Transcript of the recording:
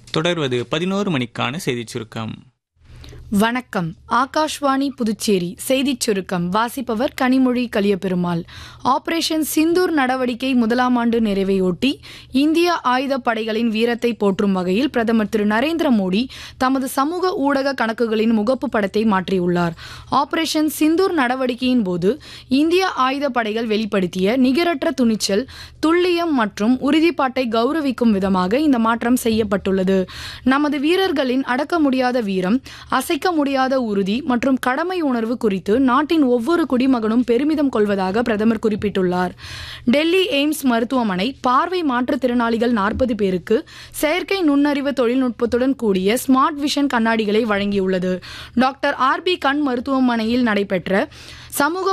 தொடர்வது பதினோரு மணிக்கான செய்திச் சுருக்கம் வணக்கம் ஆகாஷ்வாணி புதுச்சேரி செய்திச் சுருக்கம் வாசிப்பவர் கனிமொழி கலியபெருமாள் ஆபரேஷன் சிந்தூர் நடவடிக்கை முதலாம் ஆண்டு நிறைவையொட்டி இந்திய ஆயுதப் படைகளின் வீரத்தை போற்றும் வகையில் பிரதமர் திரு நரேந்திர மோடி தமது சமூக ஊடக கணக்குகளின் முகப்பு படத்தை மாற்றியுள்ளார் ஆபரேஷன் சிந்தூர் நடவடிக்கையின் போது இந்திய ஆயுதப் படைகள் வெளிப்படுத்திய நிகரற்ற துணிச்சல் துல்லியம் மற்றும் உறுதிப்பாட்டை கௌரவிக்கும் விதமாக இந்த மாற்றம் செய்யப்பட்டுள்ளது நமது வீரர்களின் அடக்க முடியாத வீரம் அசைக்க முடியாத உறுதி மற்றும் கடமை உணர்வு குறித்து நாட்டின் ஒவ்வொரு குடிமகனும் பெருமிதம் கொள்வதாக பிரதமர் குறிப்பிட்டுள்ளார் டெல்லி எய்ம்ஸ் மருத்துவமனை பார்வை மாற்றுத்திறனாளிகள் நாற்பது பேருக்கு செயற்கை நுண்ணறிவு தொழில்நுட்பத்துடன் கூடிய ஸ்மார்ட் விஷன் கண்ணாடிகளை வழங்கியுள்ளது டாக்டர் ஆர்பி கண் மருத்துவமனையில் நடைபெற்ற சமூக